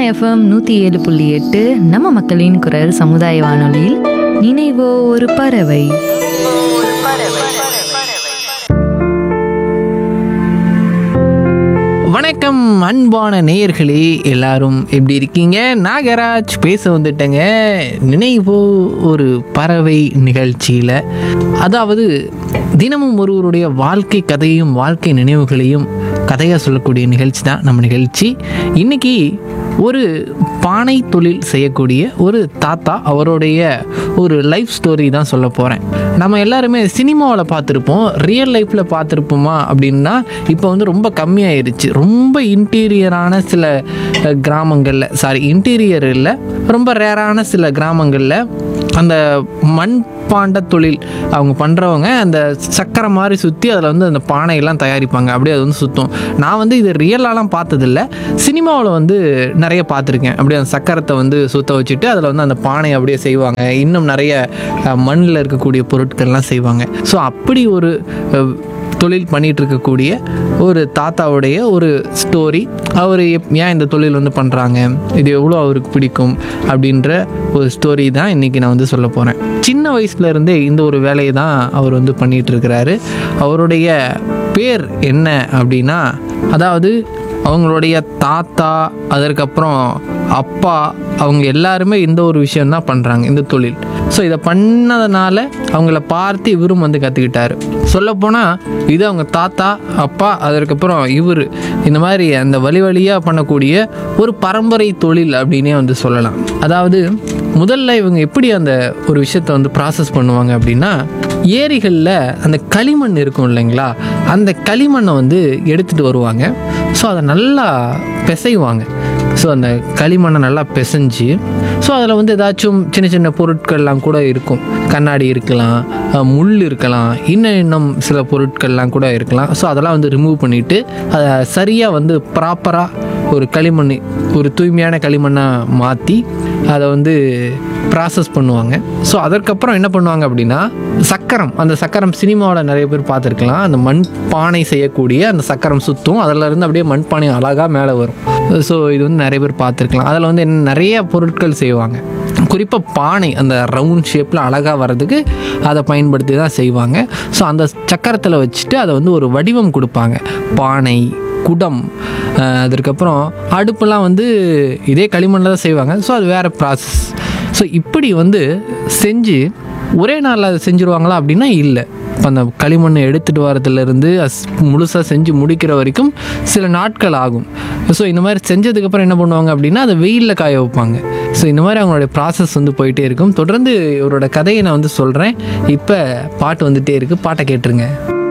FM நூற்றி ஏழு புள்ளி எட்டு நம்ம மக்களின் குரல் சமுதாய வானொலியில் நினைவோ ஒரு பறவை வணக்கம் அன்பான நேயர்களே எல்லாரும் எப்படி இருக்கீங்க நாகராஜ் பேச வந்துட்டேங்க நினைவோ ஒரு பறவை நிகழ்ச்சியில் அதாவது தினமும் ஒருவருடைய வாழ்க்கை கதையும் வாழ்க்கை நினைவுகளையும் கதையாக சொல்லக்கூடிய நிகழ்ச்சி தான் நம்ம நிகழ்ச்சி இன்னைக்கு ஒரு பானை தொழில் செய்யக்கூடிய ஒரு தாத்தா அவருடைய ஒரு லைஃப் ஸ்டோரி தான் சொல்ல போகிறேன் நம்ம எல்லாருமே சினிமாவில் பார்த்துருப்போம் ரியல் லைஃப்பில் பார்த்துருப்போமா அப்படின்னா இப்போ வந்து ரொம்ப கம்மியாயிருச்சு ரொம்ப இன்டீரியரான சில அஹ், கிராமங்களில் சாரி இன்டீரியர் இல்லை ரொம்ப ரேரான சில கிராமங்களில் அந்த மண் பாண்ட தொழில் அவங்க பண்ணுறவங்க அந்த சக்கரை மாதிரி சுற்றி அதில் வந்து அந்த பானையெல்லாம் தயாரிப்பாங்க அப்படியே அது வந்து சுற்றும் நான் வந்து இது ரியலாலாம் பார்த்ததில்ல சினிமாவில் வந்து நிறைய பார்த்துருக்கேன் அப்படியே அந்த சக்கரத்தை வந்து சுத்த வச்சுட்டு அதில் வந்து அந்த பானையை அப்படியே செய்வாங்க இன்னும் நிறைய மண்ணில் இருக்கக்கூடிய பொருட்கள்லாம் செய்வாங்க ஸோ அப்படி ஒரு அஹ், தொழில் பண்ணிட்டு இருக்கக்கூடிய ஒரு தாத்தாவுடைய ஒரு ஸ்டோரி அவர் ஏன் இந்த தொழில் வந்து பண்ணுறாங்க இது எவ்வளோ அவருக்கு பிடிக்கும் அப்படின்ற ஒரு ஸ்டோரி தான் இன்றைக்கி நான் வந்து சொல்ல போகிறேன் சின்ன வயசுல இருந்தே இந்த ஒரு வேலையை தான் அவர் வந்து பண்ணிட்டு இருக்கிறாரு அவருடைய பேர் என்ன அப்படின்னா அதாவது அவங்களுடைய தாத்தா அதற்கப்புறம் அப்பா அவங்க எல்லாருமே இந்த ஒரு விஷயம் தான் பண்ணுறாங்க இந்த தொழில் ஸோ இதை பண்ணதுனால அவங்கள பார்த்து இவரும் வந்து கற்றுக்கிட்டாரு சொல்லப்போனால் இது அவங்க தாத்தா அப்பா அதற்கப்புறம் இவர் இந்த மாதிரி அந்த வழி வழியாக பண்ணக்கூடிய ஒரு பரம்பரை தொழில் அப்படின்னே வந்து சொல்லலாம் அதாவது முதல்ல இவங்க எப்படி அந்த ஒரு விஷயத்தை வந்து ப்ராசஸ் பண்ணுவாங்க அப்படின்னா ஏரிகளில் அந்த களிமண் இருக்கும் இல்லைங்களா அந்த களிமண்ணை வந்து எடுத்துகிட்டு வருவாங்க ஸோ அதை நல்லா பிசைவாங்க ஸோ அந்த களிமண்ணை நல்லா பிசைஞ்சு ஸோ அதில் வந்து ஏதாச்சும் சின்ன சின்ன பொருட்கள்லாம் கூட இருக்கும் கண்ணாடி இருக்கலாம் அஹ் முள் இருக்கலாம் இன்னும் இன்னும் சில பொருட்கள்லாம் கூட இருக்கலாம் ஸோ அதெல்லாம் வந்து ரிமூவ் பண்ணிவிட்டு அதை சரியாக வந்து ப்ராப்பராக ஒரு களிமண் ஒரு தூய்மையான களிமண்ணாக மாற்றி அதை வந்து ப்ராசஸ் பண்ணுவாங்க ஸோ அதற்கப்புறம் என்ன பண்ணுவாங்க அப்படின்னா சக்கரம் அந்த சக்கரம் சினிமாவில் நிறைய பேர் பார்த்துருக்கலாம் அந்த மண் பானை செய்யக்கூடிய அந்த சக்கரம் சுற்றும் அதில் இருந்து அப்படியே மண் பானை அழகாக மேலே வரும் ஸோ இது வந்து நிறைய பேர் பார்த்துருக்கலாம் அதில் வந்து என்ன நிறைய பொருட்கள் செய்வாங்க குறிப்பாக பானை அந்த ரவுண்ட் ஷேப்பில் அழகாக வர்றதுக்கு அதை பயன்படுத்தி தான் செய்வாங்க ஸோ அந்த சக்கரத்தில் வச்சுட்டு அதை வந்து ஒரு வடிவம் கொடுப்பாங்க பானை குடம் அஹ் அதற்கப்புறம் அடுப்புலாம் வந்து இதே களிமண்ணில் தான் செய்வாங்க ஸோ அது வேறு ப்ராசஸ் ஸோ இப்படி வந்து செஞ்சு ஒரே நாளில் அதை செஞ்சுருவாங்களா அப்படின்னா இல்லை இப்போ அந்த களிமண்ணை எடுத்துகிட்டு வரதுலேருந்து முழுசாக செஞ்சு முடிக்கிற வரைக்கும் சில நாட்கள் ஆகும் ஸோ இந்த மாதிரி செஞ்சதுக்கப்புறம் என்ன பண்ணுவாங்க அப்படின்னா அதை வெயிலில் காய வைப்பாங்க ஸோ இந்த மாதிரி அவங்களுடைய ப்ராசஸ் வந்து போயிட்டே இருக்கும் தொடர்ந்து இவரோட கதையை நான் வந்து சொல்கிறேன் இப்போ பாட்டு வந்துகிட்டே இருக்குது பாட்டை கேட்டுருங்க